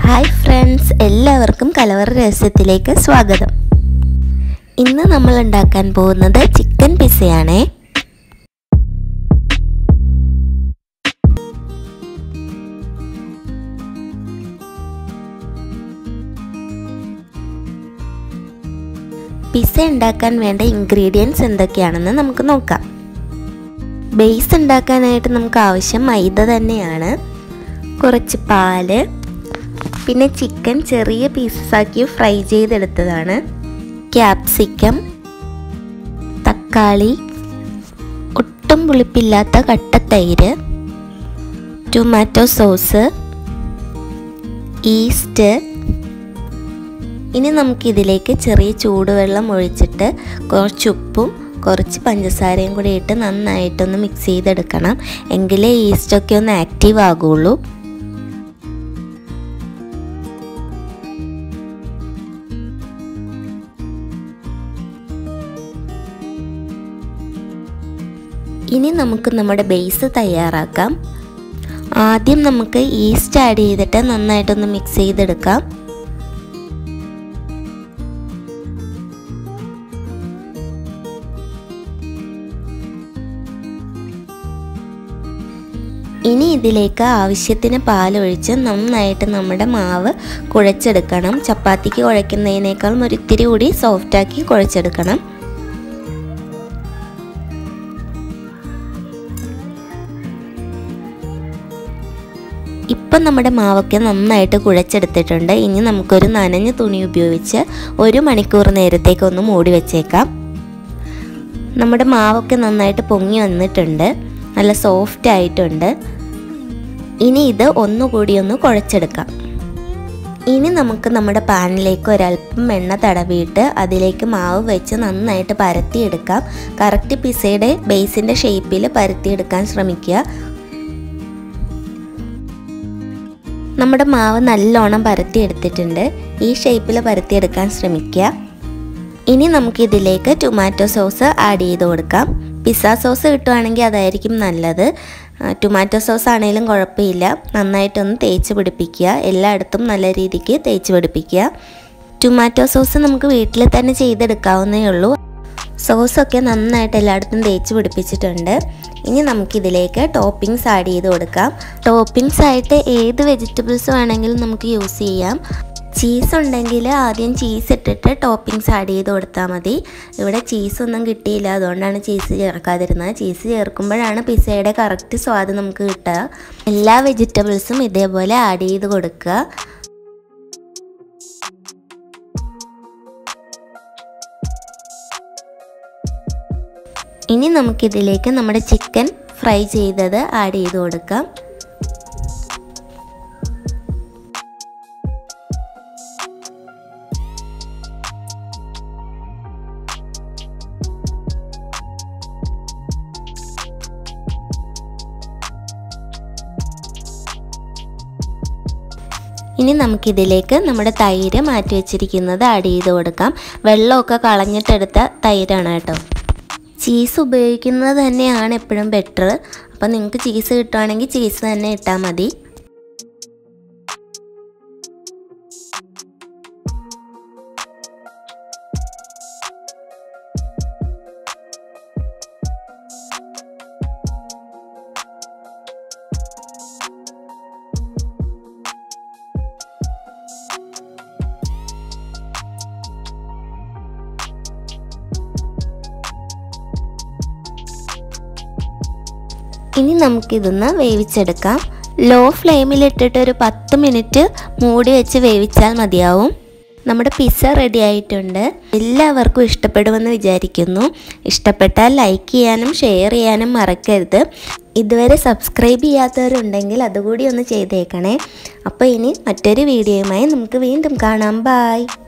hi friends എല്ലാവർക്കും കലവറ രഹസ്യത്തിലേക്ക് സ്വാഗതം ഇന്ന് നമ്മൾ ഉണ്ടാക്കാൻ പോകുന്നത് ചിക്കൻ പിസയാണേ പിസ ഉണ്ടാക്കാൻ വേണ്ട ഇൻഗ്രീഡിയൻസ് എന്തൊക്കെയാണെന്ന് നമുക്ക് നോക്കാം ബേസ് ഉണ്ടാക്കാനായിട്ട് നമുക്ക് ആവശ്യം മൈദ തന്നെയാണ് കുറച്ച് പാല് പിന്നെ ചിക്കൻ ചെറിയ പീസസ് ആക്കി ഫ്രൈ ചെയ്തെടുത്തതാണ് ക്യാപ്സിക്കം തക്കാളി ഒട്ടും പുളിപ്പില്ലാത്ത കട്ടത്തൈര് ടൊമാറ്റോ സോസ് ഈസ്റ്റ് ഇനി നമുക്കിതിലേക്ക് ചെറിയ ചൂടുവെള്ളം ഒഴിച്ചിട്ട് കുറച്ച് ഉപ്പും കുറച്ച് പഞ്ചസാരയും കൂടി ഇട്ട് നന്നായിട്ടൊന്ന് മിക്സ് ചെയ്തെടുക്കണം എങ്കിലേ ഈസ്റ്റൊക്കെ ഒന്ന് ആക്റ്റീവ് ആകുള്ളൂ ഇനി നമുക്ക് നമ്മുടെ ബേസ് തയ്യാറാക്കാം ആദ്യം നമുക്ക് ഈസ്റ്റ് ആഡ് ചെയ്തിട്ട് നന്നായിട്ടൊന്ന് മിക്സ് ചെയ്തെടുക്കാം ഇനി ഇതിലേക്ക് ആവശ്യത്തിന് പാലൊഴിച്ച് നന്നായിട്ട് നമ്മുടെ മാവ് കുഴച്ചെടുക്കണം ചപ്പാത്തിക്ക് കുഴയ്ക്കുന്നതിനേക്കാളും ഒരിത്തിരി കൂടി സോഫ്റ്റാക്കി കുഴച്ചെടുക്കണം ഇപ്പം നമ്മുടെ മാവൊക്കെ നന്നായിട്ട് കുഴച്ചെടുത്തിട്ടുണ്ട് ഇനി നമുക്കൊരു നനഞ്ഞ തുണി ഉപയോഗിച്ച് ഒരു മണിക്കൂർ നേരത്തേക്ക് ഒന്ന് മൂടി വെച്ചേക്കാം നമ്മുടെ മാവൊക്കെ നന്നായിട്ട് പൊങ്ങി വന്നിട്ടുണ്ട് നല്ല സോഫ്റ്റ് ആയിട്ടുണ്ട് ഇനി ഇത് ഒന്നുകൂടി ഒന്ന് കുഴച്ചെടുക്കാം ഇനി നമുക്ക് നമ്മുടെ പാനിലേക്ക് ഒരല്പം എണ്ണ തടവിയിട്ട് അതിലേക്ക് മാവ് വെച്ച് നന്നായിട്ട് പരത്തിയെടുക്കാം കറക്റ്റ് പിസയുടെ ബേസിൻ്റെ ഷേപ്പിൽ പരത്തിയെടുക്കാൻ ശ്രമിക്കുക നമ്മുടെ മാവ് നല്ലോണം പരത്തിയെടുത്തിട്ടുണ്ട് ഈ ഷേപ്പിൽ പരത്തിയെടുക്കാൻ ശ്രമിക്കുക ഇനി നമുക്കിതിലേക്ക് ടൊമാറ്റോ സോസ് ആഡ് ചെയ്ത് കൊടുക്കാം പിസ്സ സോസ് കിട്ടുവാണെങ്കിൽ അതായിരിക്കും നല്ലത് ടൊമാറ്റോ സോസ് ആണെങ്കിലും കുഴപ്പമില്ല നന്നായിട്ടൊന്ന് തേച്ച് പിടിപ്പിക്കുക എല്ലായിടത്തും നല്ല രീതിക്ക് തേച്ച് പിടിപ്പിക്കുക ടൊമാറ്റോ സോസ് നമുക്ക് വീട്ടിൽ തന്നെ ചെയ്തെടുക്കാവുന്നേ ഉള്ളൂ സോസൊക്കെ നന്നായിട്ട് എല്ലായിടത്തും തേച്ച് പിടിപ്പിച്ചിട്ടുണ്ട് ഇനി നമുക്കിതിലേക്ക് ടോപ്പിങ്സ് ആഡ് ചെയ്ത് കൊടുക്കാം ടോപ്പിങ്സ് ആയിട്ട് ഏത് വെജിറ്റബിൾസ് വേണമെങ്കിലും നമുക്ക് യൂസ് ചെയ്യാം ചീസ് ഉണ്ടെങ്കിൽ ആദ്യം ചീസ് ഇട്ടിട്ട് ടോപ്പിങ്സ് ആഡ് ചെയ്ത് കൊടുത്താൽ മതി ഇവിടെ ചീസൊന്നും കിട്ടിയില്ല അതുകൊണ്ടാണ് ചീസ് ചേർക്കാതിരുന്നത് ചീസ് ചേർക്കുമ്പോഴാണ് പിസയുടെ കറക്റ്റ് സ്വാദ് നമുക്ക് കിട്ടുക എല്ലാ വെജിറ്റബിൾസും ഇതേപോലെ ആഡ് ചെയ്ത് കൊടുക്കുക ഇനി നമുക്കിതിലേക്ക് നമ്മുടെ ചിക്കൻ ഫ്രൈ ചെയ്തത് ആഡ് ചെയ്ത് കൊടുക്കാം ഇനി നമുക്കിതിലേക്ക് നമ്മുടെ തൈര് മാറ്റി വെച്ചിരിക്കുന്നത് ആഡ് ചെയ്ത് കൊടുക്കാം വെള്ളമൊക്കെ കളഞ്ഞിട്ടെടുത്ത തൈരാണ് കേട്ടോ ചീസ് ഉപയോഗിക്കുന്നത് തന്നെയാണ് എപ്പോഴും ബെറ്റർ അപ്പോൾ നിങ്ങൾക്ക് ചീസ് കിട്ടുവാണെങ്കിൽ ചീസ് തന്നെ ഇട്ടാൽ മതി ഇനി നമുക്കിതൊന്ന് വേവിച്ചെടുക്കാം ലോ ഫ്ലെയിമിലിട്ടിട്ട് ഒരു പത്ത് മിനിറ്റ് മൂടി വെച്ച് വേവിച്ചാൽ മതിയാവും നമ്മുടെ പിസ്സ റെഡി ആയിട്ടുണ്ട് എല്ലാവർക്കും ഇഷ്ടപ്പെടുമെന്ന് വിചാരിക്കുന്നു ഇഷ്ടപ്പെട്ടാൽ ലൈക്ക് ചെയ്യാനും ഷെയർ ചെയ്യാനും മറക്കരുത് ഇതുവരെ സബ്സ്ക്രൈബ് ചെയ്യാത്തവരുണ്ടെങ്കിൽ അതുകൂടി ഒന്ന് ചെയ്തേക്കണേ അപ്പോൾ ഇനി മറ്റൊരു വീഡിയോയുമായി നമുക്ക് വീണ്ടും കാണാം ബായ്